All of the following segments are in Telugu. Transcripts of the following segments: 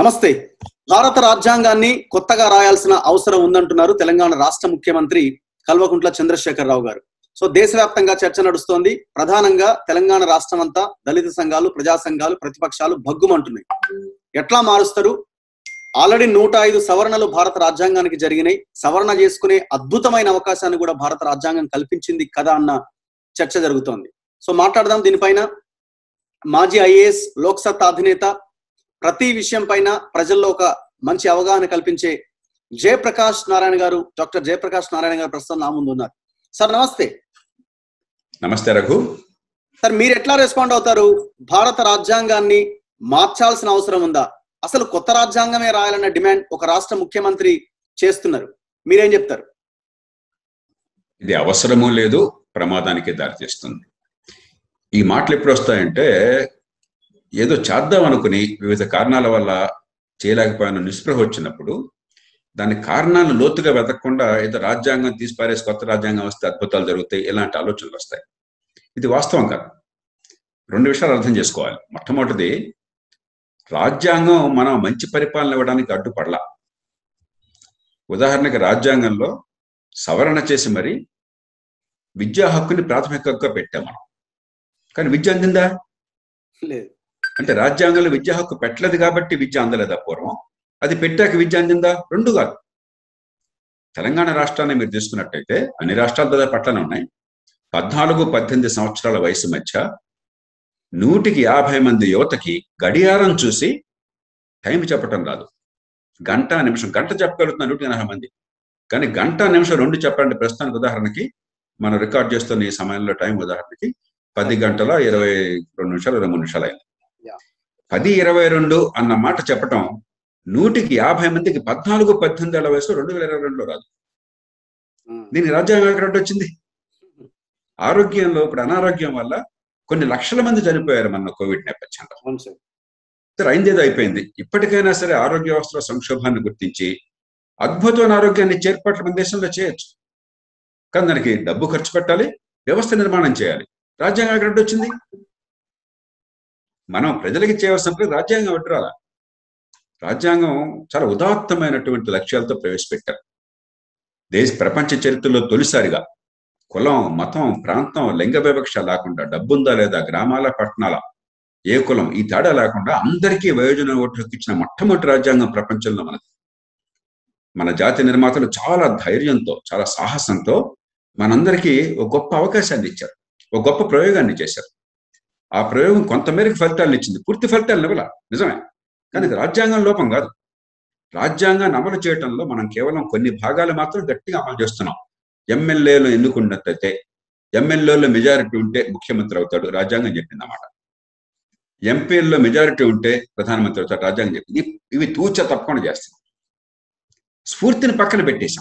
నమస్తే భారత రాజ్యాంగాన్ని కొత్తగా రాయాల్సిన అవసరం ఉందంటున్నారు తెలంగాణ రాష్ట్ర ముఖ్యమంత్రి కల్వకుంట్ల చంద్రశేఖరరావు గారు సో దేశవ్యాప్తంగా చర్చ నడుస్తోంది ప్రధానంగా తెలంగాణ రాష్ట్రం అంతా దళిత సంఘాలు ప్రజా సంఘాలు ప్రతిపక్షాలు భగ్గుమంటున్నాయి ఎట్లా మారుస్తారు ఆల్రెడీ నూట ఐదు సవరణలు భారత రాజ్యాంగానికి జరిగినాయి సవరణ చేసుకునే అద్భుతమైన అవకాశాన్ని కూడా భారత రాజ్యాంగం కల్పించింది కదా అన్న చర్చ జరుగుతోంది సో మాట్లాడదాం దీనిపైన మాజీ ఐఏఎస్ లోక్సత్తా అధినేత ప్రతి విషయం పైన ప్రజల్లో ఒక మంచి అవగాహన కల్పించే జయప్రకాష్ నారాయణ గారు డాక్టర్ జయప్రకాష్ నారాయణ గారు ప్రస్తుతం నా ముందు ఉన్నారు సార్ నమస్తే నమస్తే రఘు సార్ మీరు ఎట్లా రెస్పాండ్ అవుతారు భారత రాజ్యాంగాన్ని మార్చాల్సిన అవసరం ఉందా అసలు కొత్త రాజ్యాంగమే రాయాలన్న డిమాండ్ ఒక రాష్ట్ర ముఖ్యమంత్రి చేస్తున్నారు మీరేం చెప్తారు ఇది అవసరము లేదు ప్రమాదానికి దారితీస్తుంది ఈ మాటలు ఎప్పుడు వస్తాయంటే ఏదో చేద్దాం అనుకుని వివిధ కారణాల వల్ల చేయలేకపోయిన నిస్పృహ వచ్చినప్పుడు దాని కారణాలు లోతుగా వెతకకుండా ఏదో రాజ్యాంగం తీసి పారేసి కొత్త రాజ్యాంగం వస్తే అద్భుతాలు జరుగుతాయి ఇలాంటి ఆలోచనలు వస్తాయి ఇది వాస్తవం కాదు రెండు విషయాలు అర్థం చేసుకోవాలి మొట్టమొదటిది రాజ్యాంగం మనం మంచి పరిపాలన ఇవ్వడానికి అడ్డుపడలా ఉదాహరణకి రాజ్యాంగంలో సవరణ చేసి మరి విద్యా హక్కుని ప్రాథమిక హక్కుగా పెట్టాం మనం కానీ విద్య అందిందా లేదు అంటే రాజ్యాంగంలో విద్యా హక్కు పెట్టలేదు కాబట్టి విద్య అందలేదా పూర్వం అది పెట్టాక విద్య అందిందా రెండు కాదు తెలంగాణ రాష్ట్రాన్ని మీరు తీసుకున్నట్టయితే అన్ని రాష్ట్రాలు దాదాపు పట్లనే ఉన్నాయి పద్నాలుగు పద్దెనిమిది సంవత్సరాల వయసు మధ్య నూటికి యాభై మంది యువతకి గడియారం చూసి టైం చెప్పటం రాదు గంట నిమిషం గంట చెప్పగలుగుతున్న నూటికి ఎనభై మంది కానీ గంట నిమిషం రెండు చెప్పాలంటే ప్రస్తుతానికి ఉదాహరణకి మనం రికార్డ్ చేస్తున్న ఈ సమయంలో టైం ఉదాహరణకి పది గంటల ఇరవై రెండు నిమిషాలు ఇరవై మూడు నిమిషాలు అయింది Yeah. పది ఇరవై రెండు అన్న మాట చెప్పటం నూటికి యాభై మందికి పద్నాలుగు పద్దెనిమిది ఏళ్ల వయసు రెండు వేల ఇరవై రెండులో రాదు దీనికి రాజ్యాంగం ఎక్కడ వచ్చింది ఆరోగ్యంలో ఇప్పుడు అనారోగ్యం వల్ల కొన్ని లక్షల మంది చనిపోయారు మన కోవిడ్ నేపథ్యంలో అవును సార్ సరే అయిందేదో అయిపోయింది ఇప్పటికైనా సరే ఆరోగ్య వ్యవస్థలో సంక్షోభాన్ని గుర్తించి అద్భుతమైన ఆరోగ్యాన్ని ఇచ్చే ఏర్పాట్లు మన దేశంలో చేయొచ్చు కానీ దానికి డబ్బు ఖర్చు పెట్టాలి వ్యవస్థ నిర్మాణం చేయాలి రాజ్యాంగం ఎక్కడ వచ్చింది మనం ప్రజలకి చేయవలసినప్పుడు రాజ్యాంగం ఎట్టురాలా రాజ్యాంగం చాలా ఉదాత్తమైనటువంటి లక్ష్యాలతో ప్రవేశపెట్టారు దేశ ప్రపంచ చరిత్రలో తొలిసారిగా కులం మతం ప్రాంతం లింగ వివక్ష లేకుండా డబ్బుందా లేదా గ్రామాల పట్టణాల ఏ కులం ఈ తేడా లేకుండా అందరికీ వయోజన ఓటు హక్కు ఇచ్చిన మొట్టమొదటి రాజ్యాంగం ప్రపంచంలో మనది మన జాతి నిర్మాతలు చాలా ధైర్యంతో చాలా సాహసంతో మనందరికీ ఒక గొప్ప అవకాశాన్ని ఇచ్చారు ఒక గొప్ప ప్రయోగాన్ని చేశారు ఆ ప్రయోగం కొంతమేరకు ఫలితాలను ఇచ్చింది పూర్తి ఫలితాలు ఇవ్వాల నిజమే కానీ ఇది రాజ్యాంగం లోపం కాదు రాజ్యాంగాన్ని అమలు చేయటంలో మనం కేవలం కొన్ని భాగాలు మాత్రం గట్టిగా అమలు చేస్తున్నాం ఎమ్మెల్యేలు ఎన్నుకున్నట్టయితే ఎమ్మెల్యేలో మెజారిటీ ఉంటే ముఖ్యమంత్రి అవుతాడు రాజ్యాంగం చెప్పింది అన్నమాట ఎంపీల్లో మెజారిటీ ఉంటే ప్రధానమంత్రి అవుతాడు రాజ్యాంగం చెప్పింది ఇవి- ఇవి తూచ తప్పకుండా చేస్తాం స్ఫూర్తిని పక్కన పెట్టేశాం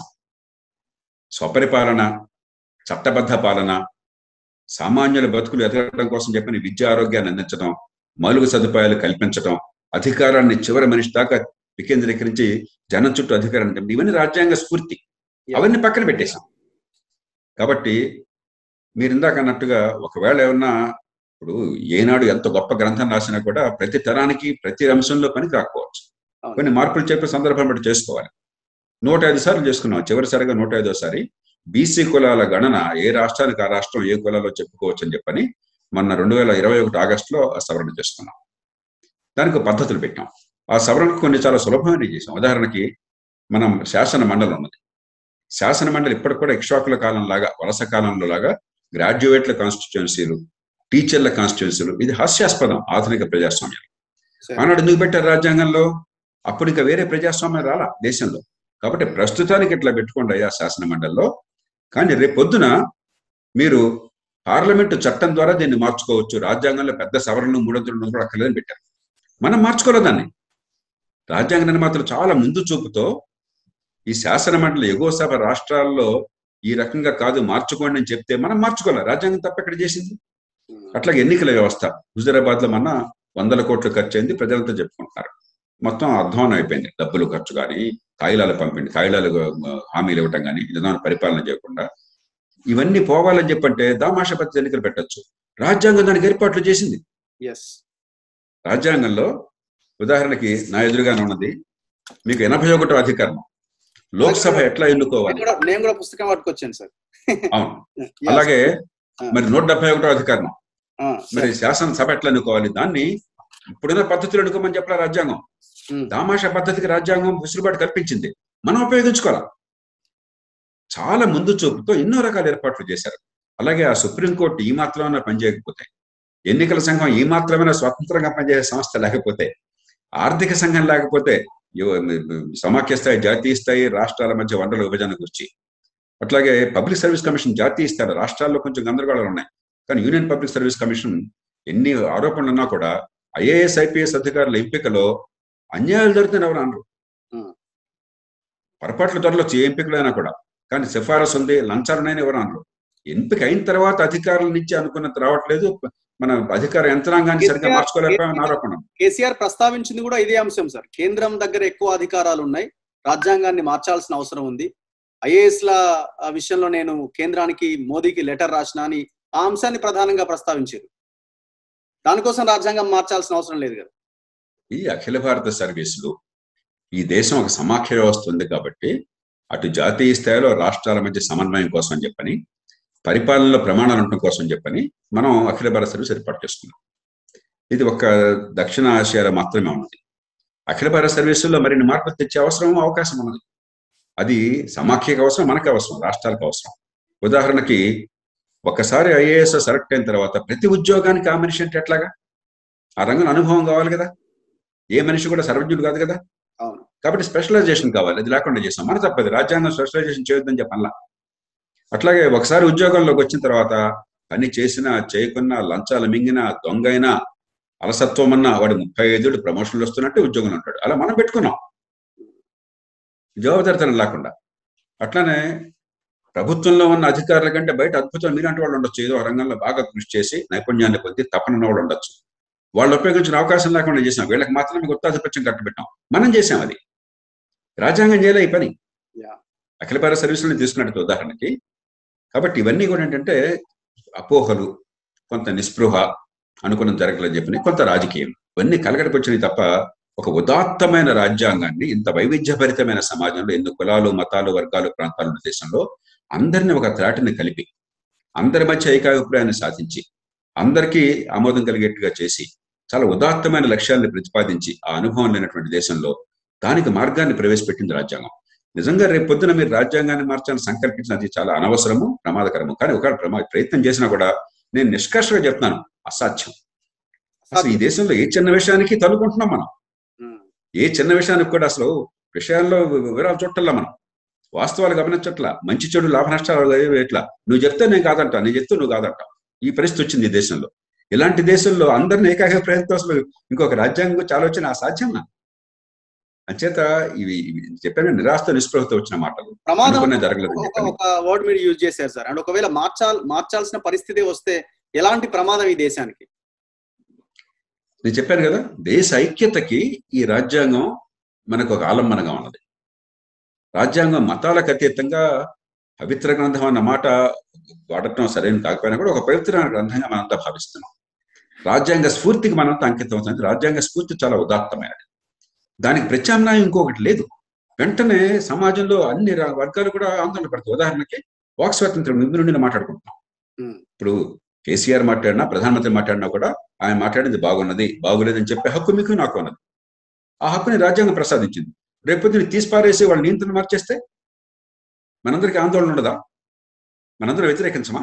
స్వపరిపాలన చట్టబద్ధ పాలన సామాన్యుల బతుకులు ఎదగడం కోసం చెప్పిన విద్యా ఆరోగ్యాన్ని అందించడం మౌలిక సదుపాయాలు కల్పించడం అధికారాన్ని చివరి మనిషి దాకా వికేంద్రీకరించి జనం చుట్టూ అధికారాన్ని కల్పించడం. ఇవన్నీ రాజ్యాంగ స్ఫూర్తి అవన్నీ పక్కన పెట్టేశాం కాబట్టి మీరు ఇందాక అన్నట్టుగా ఒకవేళ ఏమన్నా ఇప్పుడు ఏనాడు ఎంత గొప్ప గ్రంథం రాసినా కూడా ప్రతి తరానికి ప్రతి అంశంలో పనికి రాకపోవచ్చు అవును. కొన్ని మార్పులు చెప్పే సందర్భం బట్టి చేసుకోవాలి నూట ఐదు సార్లు చేసుకున్నాం చివరిసారిగా నూట ఐదోసారి బీసీ కులాల గణన ఏ రాష్ట్రానికి ఆ రాష్ట్రం ఏ కులాలో చెప్పుకోవచ్చు అని చెప్పని మొన్న రెండు వేల ఇరవై ఒకటి ఆగస్టులో ఆ సవరణ చేసుకున్నాం దానికి ఒక పద్ధతులు పెట్టాం ఆ సవరణకు కొన్ని చాలా సులభమైనవి చేసాం ఉదాహరణకి మనం శాసన మండలి ఉన్నది శాసన మండలి ఇప్పటికి కూడా ఇక్ష్వాకుల కాలం లాగా వలస కాలంలో లాగా గ్రాడ్యుయేట్ల కాన్స్టిట్యుయెన్సీలు టీచర్ల కాన్స్టిట్యుయెన్సీలు ఇది హాస్యాస్పదం ఆధునిక ప్రజాస్వామ్యం సరే. ఆనాడు ఎందుకు పెట్టారు రాజ్యాంగంలో అప్పుడు ఇంకా వేరే ప్రజాస్వామ్యం రాలా దేశంలో కాబట్టి ప్రస్తుతానికి ఇట్లా పెట్టుకోండి అయ్యా శాసన మండలిలో కానీ రేపు పొద్దున మీరు పార్లమెంటు చట్టం ద్వారా దీన్ని మార్చుకోవచ్చు రాజ్యాంగంలో పెద్ద సవరణలు మూడొంతులు కూడా అక్కర్లేదని పెట్టారు మనం మార్చుకోలేదు దాన్ని రాజ్యాంగ నిర్మాతలు చాలా ముందు చూపుతో ఈ శాసన మండలి ఎగువ సభ రాష్ట్రాల్లో ఈ రకంగా కాదు మార్చుకోండి అని చెప్తే మనం మార్చుకోవాలి రాజ్యాంగం తప్ప ఎక్కడ చేసింది అట్లాగే ఎన్నికల వ్యవస్థ హుజరాబాద్ లో మన వందల కోట్లు ఖర్చు అయింది ప్రజలతో చెప్పుకుంటున్నారు మొత్తం అధ్వానం అయిపోయింది డబ్బులు ఖర్చు కానీ కాగిలాలు పంపిండి కాగిలాలు ఆ, హామీలు ఇవ్వటం కానీ విధాన పరిపాలన చేయకుండా ఇవన్నీ పోవాలని చెప్పంటే దామాష పద్ధతి ఎన్నికలు పెట్టొచ్చు రాజ్యాంగం దానికి ఏర్పాట్లు చేసింది ఎస్ రాజ్యాంగంలో ఉదాహరణకి నా ఎదురుగానే ఉన్నది మీకు ఎనభై ఒకటో అధికారం లోక్సభ ఎట్లా నేను ఎన్నుకోవాలి కూడా నేను కూడా పుస్తకం పట్టుకొచ్చాను సార్ అవును Yes. అలాగే ఆ. మరి నూట డెబ్బై ఒకటో అధికారం ఆ, మరి శాసనసభ ఎట్లా ఎన్నుకోవాలి దాన్ని ఇప్పుడున్న పద్ధతిలో ఎన్నుకోమని చెప్పాలి రాజ్యాంగం ఉమ్, దామాషా పద్ధతికి రాజ్యాంగం విసులుబాటు కల్పించింది మనం ఉపయోగించుకోవాలి చాలా ముందు చూపుతో ఎన్నో రకాల ఏర్పాట్లు చేశారు అలాగే ఆ సుప్రీంకోర్టు ఈ మాత్రమైనా పనిచేయకపోతే ఎన్నికల సంఘం ఈ మాత్రమైనా స్వతంత్రంగా పనిచేసే సంస్థ లేకపోతే ఆర్థిక సంఘం లేకపోతే యో- సమాఖ్య స్థాయి జాతీయ స్థాయి రాష్ట్రాల మధ్య వనరుల విభజన గురించి అట్లాగే పబ్లిక్ సర్వీస్ కమిషన్ జాతీయ స్థాయి రాష్ట్రాల్లో కొంచెం గందరగోళాలు ఉన్నాయి కానీ యూనియన్ పబ్లిక్ సర్వీస్ కమిషన్ ఎన్ని ఆరోపణలు ఉన్నా కూడా ఐఏఎస్ ఐపీఎస్ అధికారుల ఎంపికలో అన్యాయాలు జరుగుతున్నాయి ఎవరు అనరు Hmm. పొరపాట్లు త్వరలో ఏ ఎంపికలైనా కూడా కానీ సిఫారసు ఉంది లంచాలున్నాయని ఎవరు అనరు ఎంపిక అయిన తర్వాత అధికారుల నుంచి అనుకున్నంత రావట్లేదు మన అధికార యంత్రాంగాన్ని సరిగ్గా మార్చుకోలేకపోయామని ఆరోపణ కేసీఆర్ ప్రస్తావించింది కూడా ఇదే అంశం సార్ కేంద్రం దగ్గర ఎక్కువ అధికారాలు ఉన్నాయి రాజ్యాంగాన్ని మార్చాల్సిన అవసరం ఉంది ఐఏఎస్ ల ఆ, విషయంలో నేను కేంద్రానికి మోదీకి లెటర్ రాసిన అని ఆ అంశాన్ని ప్రధానంగా ప్రస్తావించారు దానికోసం రాజ్యాంగం మార్చాల్సిన అవసరం లేదు కదా ఈ అఖిల భారత సర్వీసులు ఈ దేశం ఒక సమాఖ్య వ్యవస్థ ఉంది కాబట్టి అటు జాతీయ స్థాయిలో రాష్ట్రాల మధ్య సమన్వయం కోసం అని చెప్పని పరిపాలనలో ప్రమాణాలు ఉండటం కోసం చెప్పని మనం అఖిల భారత సర్వీస్ ఏర్పాటు చేసుకున్నాం ఇది ఒక దక్షిణ ఆసియాలో మాత్రమే ఉన్నది అఖిల భారత సర్వీసుల్లో మరిన్ని మార్పులు తెచ్చే అవసరం అవకాశం ఉన్నది అది సమాఖ్యకు అవసరం మనకు అవసరం రాష్ట్రాలకు అవసరం ఉదాహరణకి ఒకసారి ఐఏఎస్ సెలెక్ట్ అయిన తర్వాత ప్రతి ఉద్యోగానికి ఆ మనిషి అంటే ఎట్లాగా ఆ రంగం అనుభవం కావాలి కదా ఏ మనిషి కూడా సర్వజ్ఞుడు కాదు కదా అవును కాబట్టి స్పెషలైజేషన్ కావాలి అది లేకుండా చేసాం మన తప్పది రాజ్యాంగం స్పెషలైజేషన్ చేయొద్దని చెప్పాల అట్లాగే ఒకసారి ఉద్యోగంలోకి వచ్చిన తర్వాత పని చేసినా చేయకున్నా లంచాలు మింగినా దొంగైనా అలసత్వం అన్నా వాడు ముప్పై ఐదుడు ప్రమోషన్లు వస్తున్నట్టు ఉద్యోగంలో ఉంటాడు అలా మనం పెట్టుకున్నాం జవాబుదారితనం లేకుండా అట్లానే ప్రభుత్వంలో ఉన్న అధికారుల కంటే బయట అద్భుతం మీలాంటి వాళ్ళు ఉండొచ్చు ఏదో ఒక రంగంలో బాగా కృషి చేసి నైపుణ్యాన్ని పొంది తపన ఉన్న వాళ్ళు ఉండొచ్చు వాళ్ళు ఉపయోగించిన అవకాశం లేకుండా చేసాం వీళ్ళకి మాత్రమే గుత్తాధిపత్యం కట్టబెట్టాం మనం చేసాం అది రాజ్యాంగం చేయలే ఈ పని Yeah. అఖిల భారత సర్వీసులను తీసుకున్నట్టు ఉదాహరణకి కాబట్టి ఇవన్నీ కూడా ఏంటంటే అపోహలు కొంత నిస్పృహ అనుకున్నది జరగలేదని చెప్పని కొంత రాజకీయం ఇవన్నీ కలగడకొచ్చినాయి తప్ప ఒక ఉదాత్తమైన రాజ్యాంగాన్ని ఇంత వైవిధ్యభరితమైన సమాజంలో ఎన్ని కులాలు మతాలు వర్గాలు ప్రాంతాలు ఉన్న దేశంలో అందరిని ఒక త్రాటిని కలిపి అందరి మధ్య ఏకాభిప్రాయాన్ని సాధించి అందరికీ ఆమోదం కలిగేట్టుగా చేసి చాలా ఉదాత్తమైన లక్ష్యాలను ప్రతిపాదించి ఆ అనుభవం లేనటువంటి దేశంలో దానికి మార్గాన్ని ప్రవేశపెట్టింది రాజ్యాంగం నిజంగా రేపు పొద్దున మీరు రాజ్యాంగాన్ని మార్చాలని సంకల్పించినది చాలా అనవసరము ప్రమాదకరము కానీ ఒకవేళ ప్రమా ప్రయత్నం చేసినా కూడా నేను నిష్కర్షగా చెప్తున్నాను అసాధ్యం అసలు ఈ దేశంలో ఏ చిన్న విషయానికి తలుకుంటున్నాం మనం ఉమ్, ఏ చిన్న విషయానికి కూడా అసలు విషయాల్లో వివరాలు చుట్టల్లా మనం వాస్తవాలు గమనించట్లా మంచి చెడు లాభ నష్టాలు అవి ఎట్లా నువ్వు చెప్తే నేను కాదంటా నేను చెప్తే నువ్వు కాదంటా ఈ పరిస్థితి వచ్చింది ఈ దేశంలో ఇలాంటి దేశంలో అందరిని ఏకాభిప్రాయంతో అసలు ఇంకొక రాజ్యాంగం గురించి ఆలోచన అసాధ్యం నా అంచేత ఇవి ఇవి చెప్పాను నిరాశ నిస్పృహతో వచ్చిన మాటలు ప్రమాదం అనుకునే జరగలేదు ఒక- చెప్పని ఒక వర్డ్ మీరు యూజ్ చేశారు సార్ అండ్ ఒకవేళ మార్చాల్ మార్చాల్సిన పరిస్థితి వస్తే ఎలాంటి ప్రమాదం ఈ దేశానికి నేను చెప్పాను కదా దేశ ఐక్యతకి ఈ రాజ్యాంగం మనకు ఒక ఆలంబనగా ఉన్నది రాజ్యాంగం మతాలకు అతీతంగా పవిత్ర గ్రంథం అన్న మాట వాడటం సరైన కాకపోయినా కూడా ఒక పవిత్రమైన గ్రంథంగా మనంతా భావిస్తున్నాం రాజ్యాంగ స్ఫూర్తికి మనంతా అంకితం అవుతుంది రాజ్యాంగ స్ఫూర్తి చాలా ఉదాత్తమైనది దానికి ప్రత్యామ్నాయం ఇంకొకటి లేదు వెంటనే సమాజంలో అన్ని రా- వర్గాలు కూడా ఆందోళన పడతాయి ఉదాహరణకి వాక్ స్వాతంత్రం ముందు నుండి మాట్లాడుకుంటున్నాం ఉమ్, ఇప్పుడు కేసీఆర్ మాట్లాడినా ప్రధానమంత్రి మాట్లాడినా కూడా ఆయన మాట్లాడింది బాగున్నది బాగులేదని చెప్పే హక్కు మీకు నాకు ఉన్నది ఆ హక్కుని రాజ్యాంగం ప్రసాదించింది రేపొద్దున తీసి పారేసి వాళ్ళ నియంత్రణ మార్చేస్తే మనందరికీ ఆందోళన ఉండదా మనందరం వ్యతిరేకించమా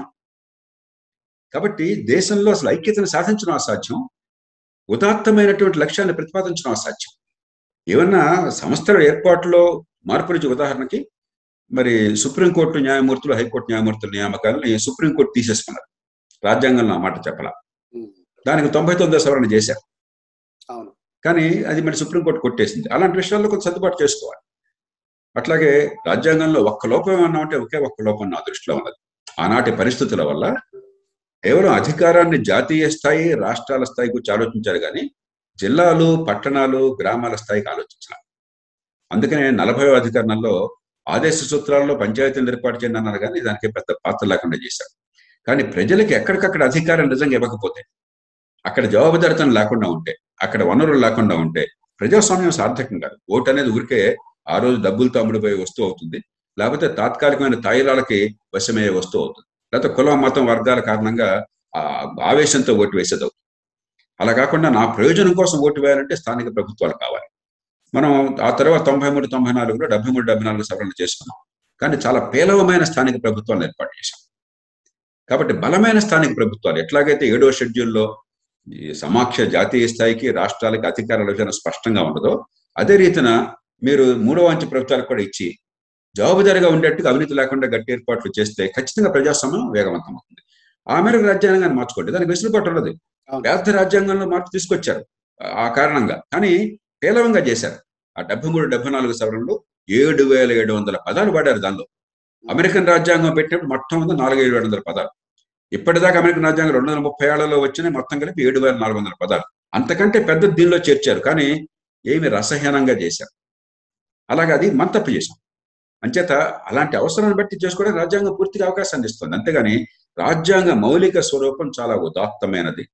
కాబట్టి దేశంలో అసలు ఐక్యతను సాధించడం అసాధ్యం ఉదాత్తమైనటువంటి లక్ష్యాన్ని ప్రతిపాదించడం అసాధ్యం ఏమన్నా సంస్థల ఏర్పాటులో మార్పులు ఉదాహరణకి మరి సుప్రీంకోర్టు న్యాయమూర్తులు హైకోర్టు న్యాయమూర్తుల నియామకాలను ఈ సుప్రీంకోర్టు తీసేసుకున్నారు రాజ్యాంగంలో ఆ మాట చెప్పాల ఉమ్, దానికి తొంభై తొమ్మిదో సవరణ చేశారు అవును కానీ అది మరి సుప్రీంకోర్టు కొట్టేసింది అలాంటి విషయాల్లో కొంత సర్దుబాటు చేసుకోవాలి అట్లాగే రాజ్యాంగంలో ఒక్క లోపం ఏమన్నా ఉంటే ఒకే ఒక్క లోపం నా దృష్టిలో ఉన్నది ఆనాటి పరిస్థితుల వల్ల కేవలం అధికారాన్ని జాతీయ స్థాయి రాష్ట్రాల స్థాయి గురించి ఆలోచించారు కానీ జిల్లాలు పట్టణాలు గ్రామాల స్థాయికి ఆలోచించాలి అందుకనే నలభై అధికరణంలో ఆదేశ సూత్రాల్లో పంచాయతీలు ఏర్పాటు చేయండి అన్నారు కానీ దానికి పెద్ద పాత్ర లేకుండా చేశారు కానీ ప్రజలకి ఎక్కడికక్కడ అధికారం నిజంగా ఇవ్వకపోతే అక్కడ జవాబుదారితనం లేకుండా ఉంటే అక్కడ వనరులు లేకుండా ఉంటే ప్రజాస్వామ్యం సార్థకం కాదు ఓటు అనేది ఊరికే ఆ రోజు డబ్బులతో అమ్ముడుపోయే వస్తువు అవుతుంది లేకపోతే తాత్కాలికమైన తాయిలాలకి వశమయ్యే వస్తువు అవుతుంది లేకపోతే కులం మతం వర్గాల కారణంగా ఆ ఆవేశంతో ఓటు వేసేది అవుతుంది అలా కాకుండా నా ప్రయోజనం కోసం ఓటు వేయాలంటే స్థానిక ప్రభుత్వాలు కావాలి మనం ఆ తర్వాత తొంభై మూడు తొంభై నాలుగులో డెబ్బై మూడు డెబ్బై నాలుగు సవరణలు చేసుకున్నాం కానీ చాలా పేలవమైన స్థానిక ప్రభుత్వాలను ఏర్పాటు చేశాం కాబట్టి బలమైన స్థానిక ప్రభుత్వాలు ఎట్లాగైతే ఏడో షెడ్యూల్లో ఈ సమాఖ్య జాతీయ స్థాయికి రాష్ట్రాలకి అధికార విభజన స్పష్టంగా ఉండదో అదే రీతిన మీరు మూడో అంచె ప్రభుత్వాలకు కూడా ఇచ్చి జవాబుదారిగా ఉండేట్టుగా అవినీతి లేకుండా గట్టి ఏర్పాట్లు చేస్తే ఖచ్చితంగా ప్రజాస్వామ్యం వేగవంతం అవుతుంది ఆ మేరకు రాజ్యాంగాన్ని మార్చుకోండి దానికి వెసులుబాటు ఉన్నది అవును. పేద రాజ్యాంగంలో మార్పు తీసుకొచ్చారు ఆ కారణంగా కానీ పేలవంగా చేశారు ఆ డెబ్బై మూడు డెబ్బై నాలుగు సవరణలు ఏడు వేల ఏడు వందల పదాలు వాడారు దానిలో అమెరికన్ రాజ్యాంగం పెట్టినప్పుడు మొత్తం ఉంది నాలుగు ఏడు వందల పదాలు ఇప్పటిదాకా అమెరికన్ రాజ్యాంగం రెండు వందల ముప్పై ఏళ్లలో వచ్చిన మొత్తం కలిపి ఏడు వేల నాలుగు వందల పదాలు అంతకంటే పెద్ద దీనిలో చేర్చారు కానీ ఏమి రసహీనంగా చేశారు అలాగే అది మన తప్పు చేశాం అంచేత అలాంటి అవసరాన్ని బట్టి చేసుకోవడానికి రాజ్యాంగం పూర్తిగా అవకాశాన్ని ఇస్తుంది అంతేగాని రాజ్యాంగ మౌలిక స్వరూపం చాలా ఉదాత్తమైనది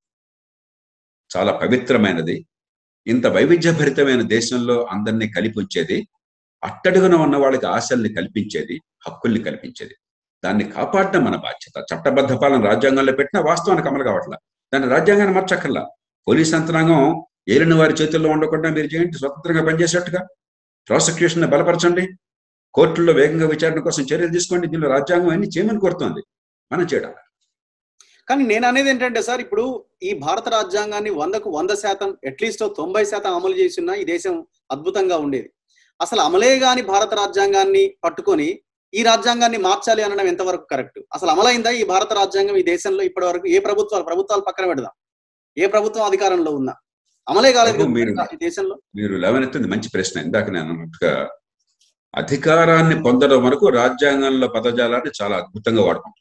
చాలా పవిత్రమైనది ఇంత వైవిధ్యభరితమైన దేశంలో అందరినీ కలిపి ఉంచేది అట్టడుగున ఉన్న వాళ్ళకి ఆశల్ని కల్పించేది హక్కుల్ని కల్పించేది దాన్ని కాపాడడం మన బాధ్యత చట్టబద్ధ పాలన రాజ్యాంగంలో పెట్టినా వాస్తవానికి అమలు కావట్లా దాన్ని రాజ్యాంగాన్ని మార్చక్కర్లా పోలీస్ యంత్రాంగం ఏలిన వారి చేతుల్లో ఉండకుండా మీరు చేయండి స్వతంత్రంగా పనిచేసేట్టుగా ప్రాసిక్యూషన్ బలపరచండి కోర్టుల్లో వేగంగా విచారణ కోసం చర్యలు తీసుకోండి దీనిలో రాజ్యాంగం అన్ని చేయమని కోరుతోంది మనం చేయడం కానీ నేను అనేది ఏంటంటే సార్ ఇప్పుడు ఈ భారత రాజ్యాంగాన్ని వందకు వంద శాతం అట్లీస్ట్ తొంభై శాతం అమలు చేసిన ఈ దేశం అద్భుతంగా ఉండేది అసలు అమలే గాని భారత రాజ్యాంగాన్ని పట్టుకొని ఈ రాజ్యాంగాన్ని మార్చాలి అనడం ఎంతవరకు కరెక్ట్ అసలు అమలైందా ఈ భారత రాజ్యాంగం ఈ దేశంలో ఇప్పటి వరకు ఏ ప్రభుత్వాలు ప్రభుత్వాలు పక్కన పెడదాం ఏ ప్రభుత్వం అధికారంలో ఉన్నా అమలే కాలేదు ప్రభు, మీరు- కదా ఈ దేశంలో మీరు లేవనెత్తింది మంచి ప్రశ్న ఇందాక నేను అన్నట్టుగా అధికారాన్ని పొందడం వరకు రాజ్యాంగంలో పదజాలాన్ని చాలా అద్భుతంగా వాడుకుంటున్నాం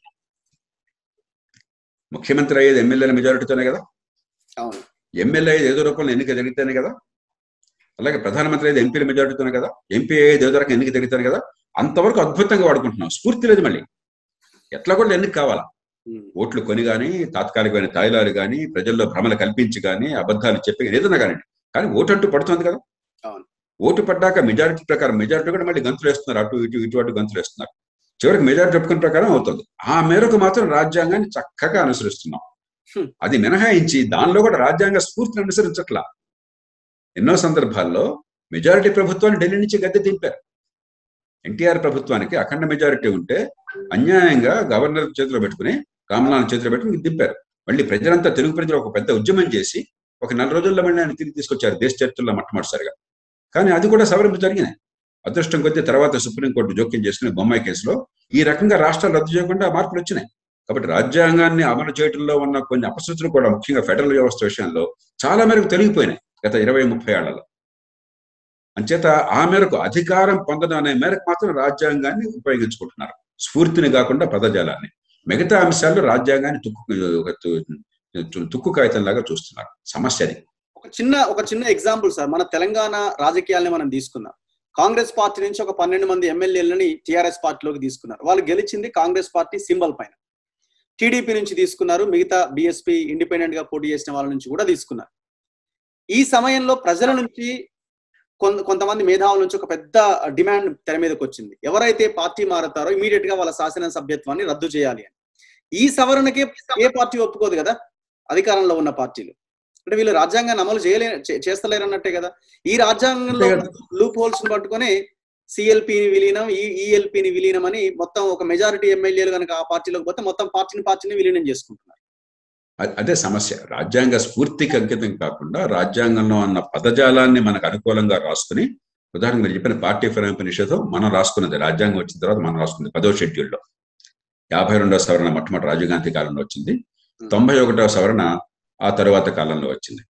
ముఖ్యమంత్రి అయ్యేది ఎమ్మెల్యేల మెజారిటీతోనే కదా అవును ఎమ్మెల్యే అయ్యేది ఏదో రూపంలో ఎన్నిక జరిగితేనే కదా అలాగే ప్రధానమంత్రి అయ్యేది ఎంపీల మెజారిటీతోనే కదా ఎంపీ అయ్యేది ఏదో రకం ఎన్నిక జరిగితేనే కదా అంతవరకు అద్భుతంగా వాడుకుంటున్నాం స్ఫూర్తి లేదు మళ్ళీ ఎట్లా కూడా ఎన్నిక కావాలా ఉమ్. ఓట్లు కొని కానీ తాత్కాలికమైన తాయిలాలు కానీ ప్రజల్లో భ్రమలు కల్పించి కానీ అబద్ధాలు చెప్పి ఏదైనా కానీ కానీ ఓటు అంటూ పడుతుంది కదా అవును. ఓటు పడ్డాక మెజారిటీ ప్రకారం మెజారిటీ కూడా మళ్ళీ గంతులు వేస్తున్నారు అటు ఇటు ఇటు అటు గంతులు వేస్తున్నారు చివరికి మెజారిటీ ఒప్పుకున్న ప్రకారం అవుతుంది ఆ మేరకు మాత్రం రాజ్యాంగాన్ని చక్కగా అనుసరిస్తున్నాం హ్మ్. అది మినహాయించి దానిలో కూడా రాజ్యాంగ స్ఫూర్తిని అనుసరించట్లా ఎన్నో సందర్భాల్లో మెజారిటీ ప్రభుత్వాన్ని ఢిల్లీ నుంచి గద్దె దింపారు ఎన్టీఆర్ ప్రభుత్వానికి అఖండ మెజారిటీ ఉంటే అన్యాయంగా గవర్నర్ చేతిలో పెట్టుకుని రామనాథ్ చేతిలో పెట్టుకుని దింపారు మళ్ళీ ప్రజలంతా తెలుగు ప్రజలు ఒక పెద్ద ఉద్యమం చేసి ఒక నెల రోజుల్లో మళ్ళీ ఆయన తిరిగి తీసుకొచ్చారు దేశ చరిత్రలో మొట్టమొదటిసారిగా కానీ అది కూడా సవరింపు జరిగినాయి అదృష్టం కొద్దీ తర్వాత సుప్రీంకోర్టు జోక్యం చేసుకుని బొమ్మాయి కేసులో ఈ రకంగా రాష్ట్రాలు రద్దు చేయకుండా మార్పులు వచ్చినాయి కాబట్టి రాజ్యాంగాన్ని అమలు చేయడంలో ఉన్న కొన్ని అపశృతులు కూడా ముఖ్యంగా ఫెడరల్ వ్యవస్థ విషయంలో చాలా మేరకు తొలగిపోయినాయి గత ఇరవై ముప్పై ఏళ్లలో అంచేత ఆ మేరకు అధికారం పొందడం అనే మేరకు మాత్రం రాజ్యాంగాన్ని ఉపయోగించుకుంటున్నారు స్ఫూర్తిని కాకుండా పదజాలాన్ని మిగతా అంశాల్లో రాజ్యాంగాన్ని తుక్కు ఒక తు- తుక్కు కాగితంలాగా చూస్తున్నారు సమస్య అది ఒక చిన్న ఒక చిన్న ఎగ్జాంపుల్ సార్ మన తెలంగాణ రాజకీయాల్ని మనం తీసుకుందాం కాంగ్రెస్ పార్టీ నుంచి ఒక పన్నెండు మంది ఎమ్మెల్యేలని టిఆర్ఎస్ పార్టీలోకి తీసుకున్నారు వాళ్ళు గెలిచింది కాంగ్రెస్ పార్టీ సింబల్ పైన టీడీపీ నుంచి తీసుకున్నారు మిగతా బిఎస్పీ ఇండిపెండెంట్ గా పోటీ చేసిన వాళ్ళ నుంచి కూడా తీసుకున్నారు ఈ సమయంలో ప్రజల నుంచి కొంత కొంతమంది మేధావుల నుంచి ఒక పెద్ద డిమాండ్ తెర మీదకి వచ్చింది ఎవరైతే పార్టీ మారుతారో ఇమీడియట్ గా వాళ్ళ శాసన సభ్యత్వాన్ని రద్దు చేయాలి అని ఈ సవరణకే ఏ పార్టీ ఒప్పుకోదు కదా అధికారంలో ఉన్న పార్టీలు అంటే వీళ్ళు రాజ్యాంగాన్ని అమలు చేయలే చే- చేస్తలేరు అన్నట్టే కదా ఈ రాజ్యాంగంలో అంతే లూప్ హోల్స్ పట్టుకొని సిఎల్పిని విలీనం ఈ ఈఎల్పిని విలీనం అని మొత్తం ఒక మెజారిటీ ఎమ్మెల్యేలు కనుక ఆ పార్టీలోకి పోతే మొత్తం పార్టీని పార్టీని విలీనం చేసుకుంటున్నారు అ- అదే సమస్య రాజ్యాంగ స్ఫూర్తికి అంకితం కాకుండా రాజ్యాంగంలో ఉన్న పదజాలాన్ని మనకు అనుకూలంగా రాసుకుని ఉదాహరణకు మీరు చెప్పిన పార్టీ ఫిరాయింపు నిషేధం మనం రాసుకున్నది రాజ్యాంగం వచ్చిన తర్వాత మనం రాసుకుంది పదో షెడ్యూల్లో యాభై రెండవ సవరణ మొట్టమొదటి రాజీవ్ గాంధీ కాలంలో వచ్చింది తొంభై ఒకటవ సవరణ ఆ తరువాత కాలంలో వచ్చింది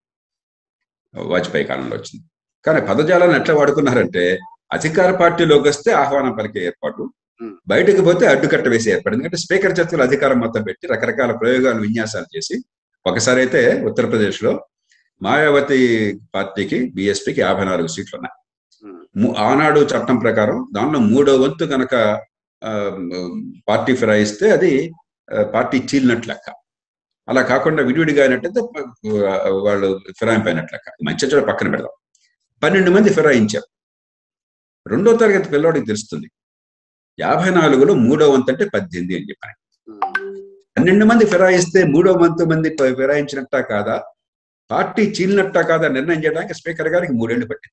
వాజ్పేయి కాలంలో వచ్చింది కానీ పదజాలాన్ని ఎట్లా వాడుకున్నారంటే అధికార పార్టీలోకి వస్తే ఆహ్వానం పలికే ఏర్పాటు Hmm. బయటకు పోతే అడ్డుకట్ట వేసే ఏర్పాటు ఎందుకంటే స్పీకర్ చేతులు అధికారం మొత్తం పెట్టి రకరకాల ప్రయోగాలు విన్యాసాలు చేసి ఒకసారి అయితే ఉత్తరప్రదేశ్ లో మాయావతి పార్టీకి బిఎస్పీకి యాభై నాలుగు సీట్లు ఉన్నాయి Hmm. ము- ఆనాడు చట్టం ప్రకారం దానిలో మూడో వంతు కనుక ఆ, పార్టీ ఫిరాయిస్తే అది ఆ, పార్టీ చీలినట్లు లెక్క అలా కాకుండా విడివిడిగా అయినట్టయితే ఆ, వాళ్ళు ఫిరాయింపు అయినట్లు లెక్క మంచి చెడు పక్కన పెడదాం పన్నెండు మంది ఫిరాయించారు రెండో తరగతి పిల్లవాడికి తెలుస్తుంది యాభై నాలుగులో మూడో వంతు అంటే పద్దెనిమిది అని చెప్పాను పన్నెండు మంది ఫిరాయిస్తే మూడో వంతు మంది ప- ఫిరాయించినట్టా కాదా పార్టీ చీలినట్టా కాదా నిర్ణయం చేయడానికి స్పీకర్ గారికి మూడేళ్లు పట్టింది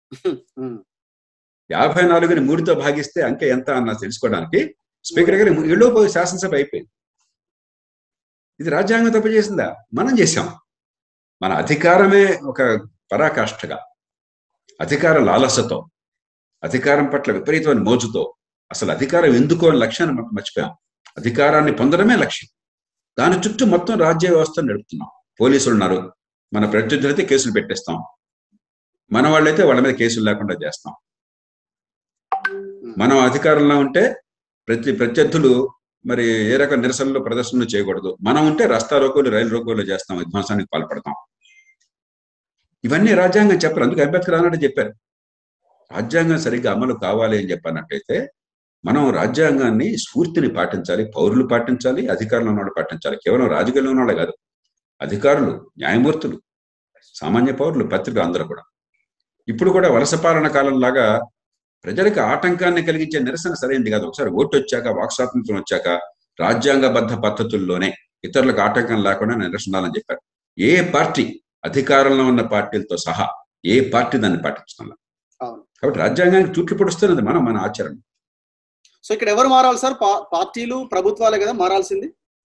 యాభై నాలుగుని మూడుతో భాగిస్తే అంకె ఎంత అన్న తెలుసుకోవడానికి స్పీకర్ గారి ఏళ్ళోపు శాసనసభ అయిపోయింది ఇది రాజ్యాంగం తప్పు చేసిందా మనం చేశాం మన అధికారమే ఒక పరాకాష్ఠగా అధికార లాలసతో అధికారం పట్ల విపరీతమైన మోజుతో అసలు అధికారం ఎందుకో అని లక్ష్యాన్ని మనం మర్చిపోయాం అధికారాన్ని పొందడమే లక్ష్యం దాని చుట్టూ మొత్తం రాజ్య వ్యవస్థను నడుపుతున్నాం పోలీసులు ఉన్నారు మన ప్రత్యర్థులైతే కేసులు పెట్టేస్తాం మన వాళ్ళైతే వాళ్ళ మీద కేసులు లేకుండా చేస్తాం మనం అధికారంలో ఉంటే ప్రతి ప్రత్యర్థులు మరి ఏ రకం నిరసనలు ప్రదర్శనలు చేయకూడదు మనం ఉంటే రస్తా రోకోలు రైలు రోకోలు చేస్తాం విధ్వంసానికి పాల్పడతాం ఇవన్నీ రాజ్యాంగం చెప్పరు అందుకే అంబేద్కర్ అన్నట్టు చెప్పారు రాజ్యాంగం సరిగ్గా అమలు కావాలి అని చెప్పన్నట్టయితే మనం రాజ్యాంగాన్ని స్ఫూర్తిని పాటించాలి పౌరులు పాటించాలి అధికారంలో ఉన్నవాళ్ళు పాటించాలి కేవలం రాజకీయంలో ఉన్నవాళ్ళే కాదు అధికారులు న్యాయమూర్తులు సామాన్య పౌరులు పత్రిక అందరూ కూడా ఇప్పుడు కూడా వలస పాలన కాలం లాగా ప్రజలకు ఆటంకాన్ని కలిగించే నిరసన సరైనది కాదు ఒకసారి ఓటు వచ్చాక వాక్ స్వాతంత్రం వచ్చాక రాజ్యాంగబద్ధ పద్ధతుల్లోనే ఇతరులకు ఆటంకం లేకుండా నిరసనాలని చెప్పారు ఏ పార్టీ అధికారంలో ఉన్న పార్టీలతో సహా ఏ పార్టీ దాన్ని పాటించడం అవును. కాబట్టి రాజ్యాంగానికి తూట్లు పొడుస్తున్నది మనం మన ఆచరణ సో ఇక్కడ ఎవరు మారాలి సార్ పా- పార్టీలు ప్రభుత్వాలే కదా మారాల్సింది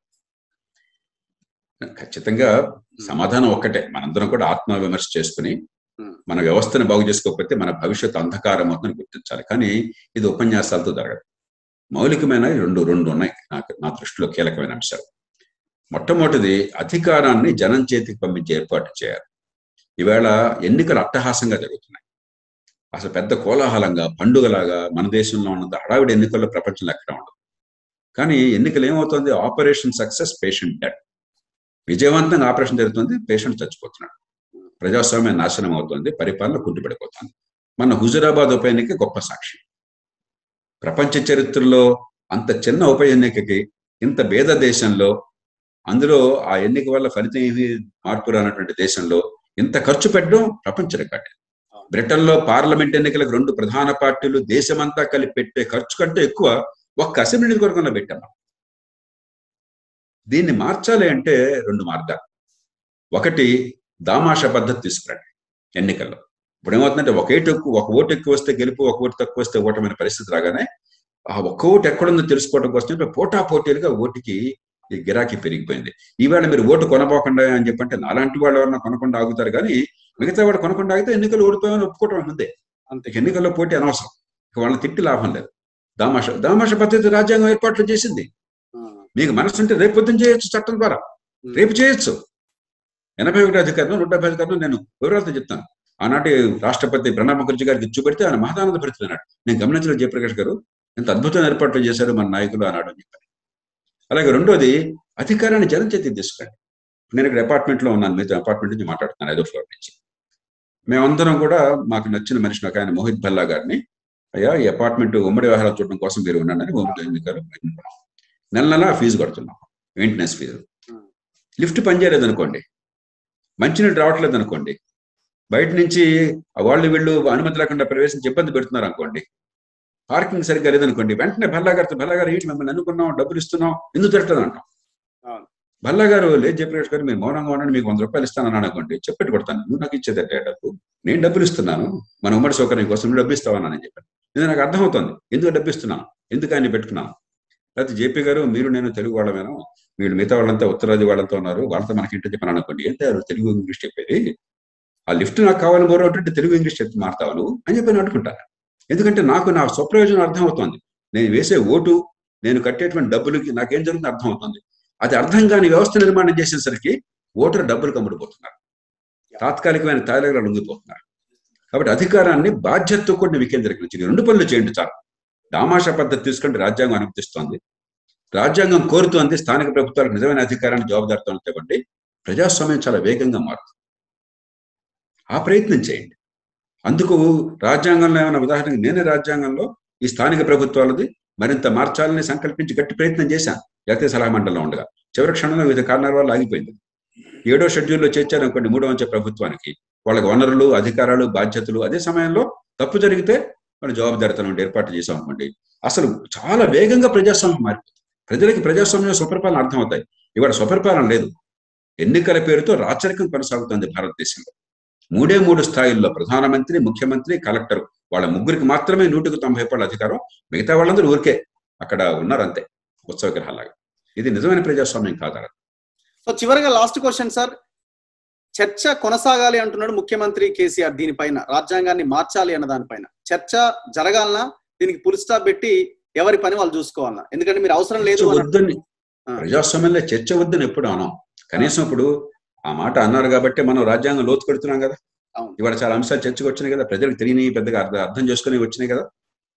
ఖచ్చితంగా సమాధానం ఒక్కటే మనందరం కూడా ఆత్మ విమర్శ చేసుకుని Hmm. మన వ్యవస్థను బాగు చేసుకోకపోతే మన భవిష్యత్తు అంధకారం అవుతుందని గుర్తించాలి కానీ ఇది ఉపన్యాసాలతో జరగదు మౌలికమైన రెండు రెండు ఉన్నాయి నాకు నా దృష్టిలో కీలకమైన అంశాలు మొట్టమొదటిది అధికారాన్ని జనం చేతికి పంపించే ఏర్పాటు చేయాలి ఈవేళ ఎన్నికలు అట్టహాసంగా జరుగుతున్నాయి అసలు పెద్ద కోలాహలంగా పండుగలాగా మన దేశంలో ఉన్నంత హడావిడి ఎన్నికల్లో ప్రపంచంలో ఎక్కడ ఉండదు కానీ ఎన్నికలు ఏమవుతుంది ఆపరేషన్ సక్సెస్ పేషెంట్ డెడ్ విజయవంతంగా ఆపరేషన్ జరుగుతుంది పేషెంట్ చచ్చిపోతున్నాడు ప్రజాస్వామ్యం నాశనం అవుతుంది పరిపాలన కుంటుపడిపోతుంది మన హుజురాబాద్ ఉప ఎన్నిక గొప్ప సాక్షి ప్రపంచ చరిత్రలో అంత చిన్న ఉప ఎన్నికకి ఇంత భేద దేశంలో అందులో ఆ ఎన్నిక వల్ల ఫలితం ఏమి మార్పు రానటువంటి దేశంలో ఇంత ఖర్చు పెట్టడం ప్రపంచ రికార్డు బ్రిటన్లో పార్లమెంట్ ఎన్నికలకు రెండు ప్రధాన పార్టీలు దేశమంతా కలిపి పెట్టే ఖర్చు కంటే ఎక్కువ ఒక్క అసెంబ్లీ నియోజకవర్గంలో పెట్టాం మనం. దీన్ని మార్చాలి అంటే రెండు మార్గాలు ఒకటి దామాషా పద్ధతి తీసుకురండి ఎన్నికల్లో ఇప్పుడు ఏమవుతుందంటే ఒక ఏటు ఎక్కువ ఒక ఓటు ఎక్కువ వస్తే గెలుపు ఒక ఓటు తక్కువ వస్తే ఓటమైన పరిస్థితి రాగానే ఆ ఒక్క ఓటు ఎక్కడుందో తెలుసుకోవడం కోసం ఇప్పుడు పోటా పోటీలుగా ఓటుకి ఈ గిరాకీ పెరిగిపోయింది ఈవేళ మీరు ఓటు కొనబోకుండా అని చెప్పంటే నాలాంటి వాళ్ళు ఎవరన్నా కొనకుండా ఆగుతారు కానీ మిగతా వాడు కొనకుండా ఆగితే ఎన్నికలు ఓడిపోయామని ఒప్పుకోవటం ముందే అంతే ఇక ఎన్నికల్లో పోటీ అనవసరం ఇక వాళ్ళని తిట్టి లాభం లేదు దామాష దామాష పద్ధతి రాజ్యాంగం ఏర్పాట్లు చేసింది ఆ, మీకు మనసు ఉంటే రేపు పొద్దున చేయొచ్చు చట్టం ద్వారా రేపు చేయొచ్చు ఎనభై ఒకటి అధికారులు నూట డెబ్బై అధికారులు నేను వివరాలతో చెప్తాను ఆనాటి రాష్ట్రపతి ప్రణబ్ ముఖర్జీ గారికి చూపెడితే ఆయన మహదానంద భరితున్నాడు నేను గమనించిన జయప్రకాష్ గారు ఎంత అద్భుతమైన ఏర్పాట్లు చేశారు మన నాయకులు ఆనాడు అని చెప్పారు అలాగే రెండోది అధికారాన్ని జనం చేతికి తీసుకురండి నేను ఇక్కడ అపార్ట్మెంట్ లో ఉన్నాను మీతో అపార్ట్మెంట్ నుంచి మాట్లాడుతున్నాను ఐదో ఫ్లోర్ నుంచి మేమందరం కూడా మాకు నచ్చిన మనిషి ఒక ఆయన మోహిత్ భల్లా గారిని అయ్యా ఈ అపార్ట్మెంట్ ఉమ్మడి వ్యవహారాలు చూడడం కోసం మీరు ఉన్నాడని ఉమ్మడి ఎన్నికలు ఎన్నుకున్నాం. నెల నెల ఫీజు కడుతున్నాం మెయింటెనెన్స్ ఫీజు లిఫ్ట్ పనిచేయలేదు అనుకోండి మంచినీళ్ళు రావట్లేదు అనుకోండి బయట నుంచి ఆ వాళ్ళు వీళ్ళు అనుమతి లేకుండా ప్రవేశించి ఇబ్బంది పెడుతున్నారు అనుకోండి పార్కింగ్ సరిగ్గా లేదనుకోండి వెంటనే భల్లా గారితో భల్లా గారు ఏంటి మిమ్మల్ని అనుకున్నాం డబ్బులు ఇస్తున్నాం ఎందుకు తిరగలేదు అంటాం అవును. భల్లా గారు లేదు జయప్రకాష్ గారు మీరు మౌనంగా ఉండండి మీకు వంద రూపాయలు ఇస్తాను అనుకోండి చెప్పెట్టు కొడతాను నువ్వు నాకు ఇచ్చేదంటే డబ్బు నేను డబ్బులు ఇస్తున్నాను మన ఉమ్మడి సౌకర్యం కోసం నువ్వు డబ్బు ఇస్తావని చెప్పాను ఇది నాకు అర్థమవుతుంది ఎందుకు డబ్బు ఇస్తున్నాను ఎందుకు ఆయన పెట్టుకున్నాను లేకపోతే జేపీ గారు మీరు నేను తెలుగు వాళ్ళమేను వీళ్ళు మిగతా వాళ్ళంతా ఉత్తరాది వాళ్ళంతా ఉన్నారు వాళ్ళతో మనకి ఏంటో చెప్పాను అనుకోండి ఏంటి ఆ తెలుగు ఇంగ్లీష్ చెప్పేది ఆ లిఫ్ట్ నాకు కావాలని కోరవుతుంటే తెలుగు ఇంగ్లీష్ చెప్పి మారుతావు నువ్వు అని చెప్పి నేను అడుగుంటాను ఎందుకంటే నాకు నా స్వప్రయోజనం అర్థమవుతోంది నేను వేసే ఓటు నేను కట్టేటువంటి డబ్బులకి నాకేం జరుగుతుందో అర్థమవుతుంది అది అర్థం కాని వ్యవస్థ నిర్మాణం చేసేసరికి ఓటర్ డబ్బులు కమ్ముడిపోతున్నారు తాత్కాలికమైన తాయిలగా లొంగిపోతున్నారు కాబట్టి అధికారాన్ని బాధ్యతతో కూడిన వికేంద్రీకరించి ఈ రెండు పనులు చేయండి చాలు దామాషా పద్ధతి తీసుకుంటే రాజ్యాంగం అనుమతిస్తోంది రాజ్యాంగం కోరుతోంది స్థానిక ప్రభుత్వాలకు నిజమైన అధికారాన్ని జవాబుదారితో ఇవ్వండి ప్రజాస్వామ్యం చాలా వేగంగా మారుతుంది ఆ ప్రయత్నం చేయండి అందుకు రాజ్యాంగంలో ఏమైనా ఉదాహరణకి నేనే రాజ్యాంగంలో ఈ స్థానిక ప్రభుత్వాలది మరింత మార్చాలని సంకల్పించి గట్టి ప్రయత్నం చేశాను జాతీయ సలహా మండలిలో ఉండగా చివరి క్షణంలో వివిధ కారణాల వల్ల ఆగిపోయింది ఏడో షెడ్యూల్లో చేర్చారనుకోండి మూడో అంచె ప్రభుత్వానికి వాళ్ళకి వనరులు అధికారాలు బాధ్యతలు అదే సమయంలో తప్పు జరిగితే వాళ్ళు జవాబుదారితనం ఉండి ఏర్పాటు చేసాం అనుకోండి అసలు చాలా వేగంగా ప్రజాస్వామ్యం మారిపోతుంది ప్రజలకి ప్రజాస్వామ్యం సుపరిపాలన అర్థమవుతాయి ఇవాళ సుపరిపాలన లేదు ఎన్నికల పేరుతో రాచరికం కొనసాగుతుంది భారతదేశంలో మూడే మూడు స్థాయిల్లో ప్రధానమంత్రి ముఖ్యమంత్రి కలెక్టర్ వాళ్ళ ముగ్గురికి మాత్రమే నూటికి తొంభై రూపాయల అధికారం మిగతా వాళ్ళందరూ ఊరికే అక్కడ ఉన్నారంతే ఉత్సవ విగ్రహాలాగా ఇది నిజమైన ప్రజాస్వామ్యం కాదా సో చివరిగా లాస్ట్ క్వశ్చన్ సార్ చర్చ కొనసాగాలి అంటున్నాడు ముఖ్యమంత్రి కేసీఆర్ దీనిపైన రాజ్యాంగాన్ని మార్చాలి అన్న దానిపైన చర్చ జరగాలనా దీనికి పులి స్టాప్ పెట్టి ఎవరి పని వాళ్ళు చూసుకోవాలన్నా ఎందుకంటే మీరు అవసరం లేదు చర్చ అని వద్దని ఆ. ప్రజాస్వామ్యంలో చర్చ వద్దని ఎప్పుడు అనం కనీసం ఇప్పుడు ఆ మాట అన్నారు కాబట్టి మనం రాజ్యాంగం లోతు పెడుతున్నాం కదా అవును. ఇవాళ చాలా అంశాలు చర్చకు వచ్చినాయి కదా ప్రజలకు తెలియని పెద్దగా అర్థం అర్థం చేసుకుని వచ్చినాయి కదా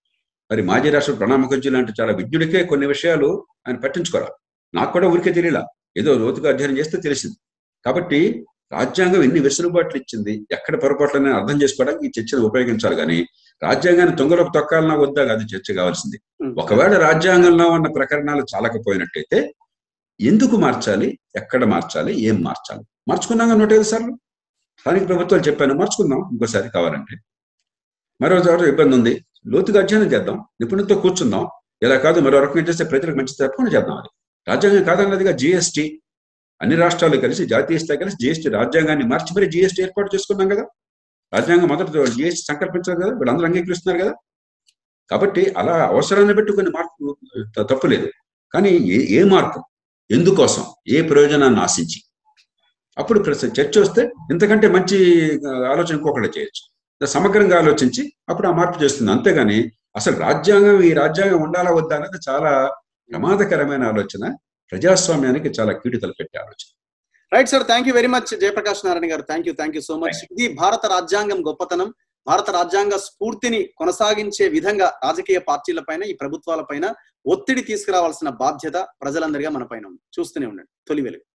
మరి మాజీ రాష్ట్ర ప్రణబ్ ముఖర్జీ లాంటి చాలా విజ్ఞుడికే కొన్ని విషయాలు ఆయన పట్టించుకోరా నాకు కూడా ఊరికే తెలియలా ఏదో లోతుగా అధ్యయనం చేస్తే తెలిసింది కాబట్టి రాజ్యాంగం ఎన్ని వెసులుబాట్లు ఇచ్చింది ఎక్కడ పొరపాట్లని అర్థం చేసుకోవడానికి ఈ చర్చను ఉపయోగించాలి కానీ రాజ్యాంగాన్ని తొంగలోకి తొక్కాలన్నా వద్దా కాదు చర్చ కావాల్సింది ఉం. ఒకవేళ రాజ్యాంగంలో ఉన్న ప్రకరణాలు చాలకపోయినట్టయితే ఎందుకు మార్చాలి ఎక్కడ మార్చాలి ఏం మార్చాలి మార్చుకున్నాగా నూట ఐదు సార్లు స్థానిక ప్రభుత్వాలు చెప్పాను మార్చుకుందాం ఇంకోసారి కావాలంటే మరో చోట ఇబ్బంది ఉంది లోతుగా అధ్యయనం చేద్దాం నిపుణులతో కూర్చుందాం ఇలా కాదు మరో రకంగా చేస్తే ప్రజలకు మంచి తప్పకుండా చేద్దాం అది రాజ్యాంగం కాదన్నదిగా జిఎస్టి అన్ని రాష్ట్రాలు కలిసి జాతీయ స్థాయి కలిసి జిఎస్టీ రాజ్యాంగాన్ని మార్చి మరి జిఎస్టీ ఏర్పాటు చేసుకున్నాం కదా రాజ్యాంగం మొదట జిఎస్టీ సంకల్పించారు కదా వీళ్ళందరూ అంగీకరిస్తున్నారు కదా కాబట్టి అలా అవసరాన్ని బట్టి కొన్ని మార్పు త- తప్పు లేదు కానీ ఏ ఏ మార్పు ఎందుకోసం ఏ ప్రయోజనాన్ని ఆశించి అప్పుడు ప్రశ్న చర్చ వస్తే ఇంతకంటే మంచి ఆ, ఆలోచన ఇంకొకటి చేయొచ్చు సమగ్రంగా ఆలోచించి అప్పుడు ఆ మార్పు చేస్తుంది అంతేగాని అసలు రాజ్యాంగం ఈ రాజ్యాంగం ఉండాలా వద్దా అనేది చాలా ప్రమాదకరమైన ఆలోచన ప్రజాస్వామ్యానికి చాలా కీడు తలపెట్టే ఆలోచన right sir thank you very much Jayaprakash Narayana garu thank you thank you so much ఇది భారత రాజ్యాంగం గొప్పతనం భారత రాజ్యాంగ స్ఫూర్తిని కొనసాగించే విధంగా రాజకీయ పార్టీల పైన ఈ ప్రభుత్వాల పైన ఒత్తిడి తీసుకురావాల్సిన బాధ్యత ప్రజలందరిగా మన పైన ఉంది చూస్తూనే ఉండండి తొలి వెలుగు